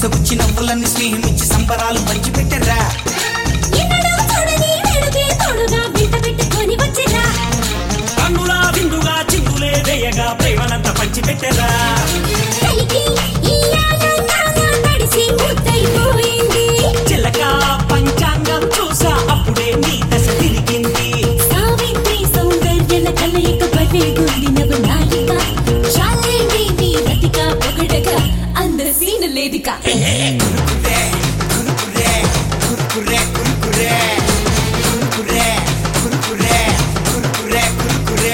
పూసగుచ్చి నవ్వులన్నీ స్నేహమిచ్చి సంబరాలు పంచిపెట్టరా ఎన్నడూ చూడని వెలుగే తోడుగా వెంట పెట్టుకొని వచ్చిరా కన్నులా విందుగా చిందులే వేయగా ప్రేమనంత పంచిపెట్టెరా కలికి ఇయ్యాల నాగా తడిసి ముద్దైపోయింది చిలక పంచాంగం చూసా అప్పుడే నీ దశ తిరిగింది సావిత్రి సౌందర్యల కలయిక భలే గుందినవు నాలిక చాలేండి నీ రతిక పొగడగా అంద సీన లేదిక కురుకురే కురుకురే కురుకురే కురుకురే కురుకురే కురుకురే కురుకురే కురుకురే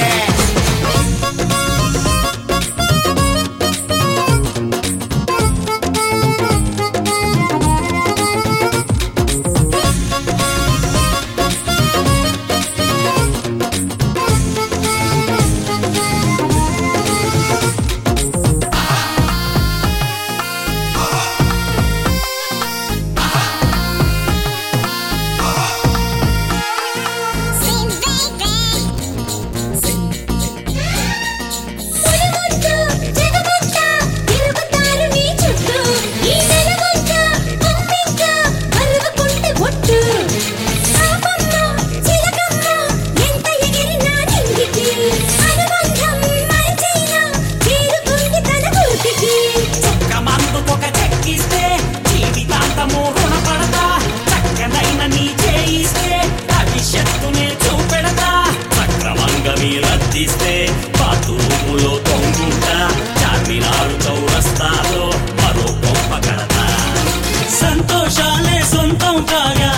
పులిముద్దు జగమంతా తిరుగుతారు నీ చుట్టూ ఈ నెలవంతా పంపింక పరుగుకుంటే ఒట్టు పాపమ్మ చిలకమ్మ ఎంత ఎగిరినా నింగికి అనుబంధం మరిచైనా చేరుకుంది తన గూటికి ఒక్క మందుకొక చెక్కిస్తే జీవితాంతము రుణపడతా చక్కనైన నీ చేయిస్తే భవిష్యత్తునే చూపెడతా సక్రమంగా రద్దిస్తే బాత్రూములో తొంగుంటా చార్మినారు చౌరస్తాలో మరో గొప్ప కడతా సంతోషాలే సొంతం కాగా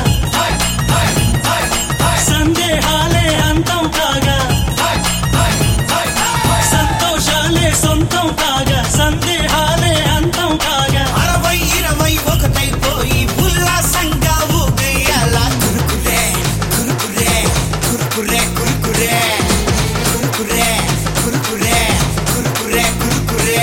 సందేహాలే అంతం కాగా సంతోషాలే సొంతం కాగా సందేహాలే అంతం కాగా అరవై ఇరవై ఒకటైపోయి ఉల్లాసంగా ఊగేయాల కురుకురే కురుకురే కురుకురే కురుకురే కురుకురే కురుకురే కురుకురే కురుకురే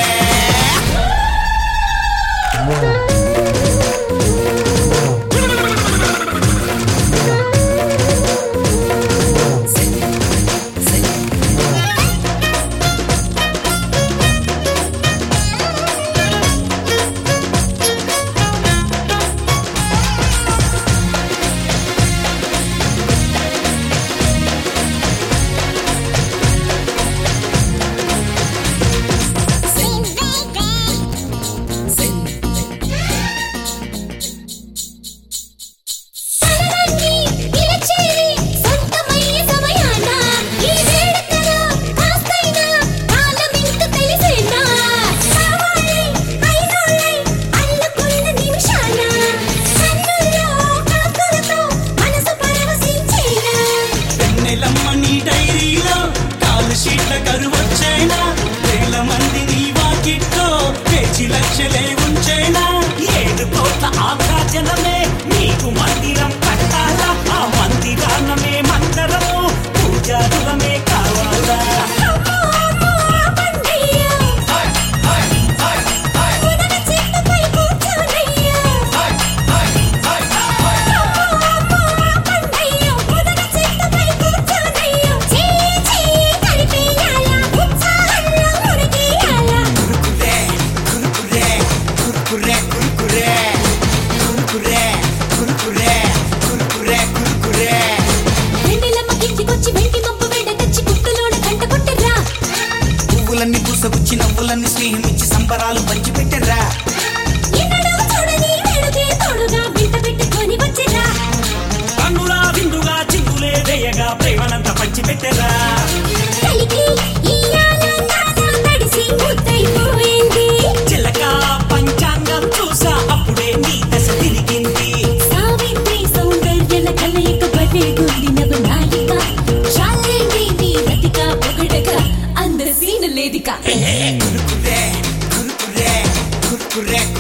తనలన్నీ నిలచేరి సొంతమయ్యే సమయాన ఈ వేడుకలో కాస్తైనా కాలమింక తెలిసేనా కావాలి అయినోళ్ళై అల్లుకున్న నిమిషాన కన్నుల్లో కాకులతో మనసు పరవశించేనా వెన్నెలమ్మ నీ డైరీలో కాలు షీట్ల కరువొచ్చేనా వేల మంది నీ వాకిట్లో పేచి లక్షలే ఉంచేనా ఏడు కోట్ల ఆంధ్రా జనమే నీకు మందిరం కట్టాలా ఆ మందిరానమే మందరము పూజారులమే కావాలా అమ్మో అమ్మో పండయ్యా మునగ చెట్టుపై కూర్చోనయ్యా అమ్మో అమ్మో పండయ్యా మునగ చెట్టుపై కూర్చోనయ్యా చీ చీ కలిపేయాలా ఉత్సాహంలో మునిగేయాలా కురుకురే కురుకురే కురుకురే కురుకురే కురుకురే కురుకురే కురుకురే కురుకురే వెన్నెలమ్మ కిందికొచ్చి వెండి మబ్బు వెంట తెచ్చి పుట్టులోన గంట కొట్టెర్రా పువ్వులన్నీ పూసగుచ్చి నవ్వులన్నీ స్నేహమిచ్చి సంబరాలు పంచిపెట్టరా ఎన్నడూ చూడని వెలుగే తోడుగా వెంట పెట్టుకొని వచ్చిరా కన్నులా విందుగా చిందులే వేయగా ప్రేమనంత పంచిపెట్టెరా కలికి ఇయ్యాల నాగా తడిసి ముద్దైపోయింది చిలక పంచాంగం చూసా అప్పుడే నీ దశ తిరిగింది సావిత్రి సౌందర్యల కలయిక భలే గుందినవు నాలిక చాలేండి నీ రతిక పొగడగా అంద సీన లేదిక కురుకురే కురుకురే కురుకురే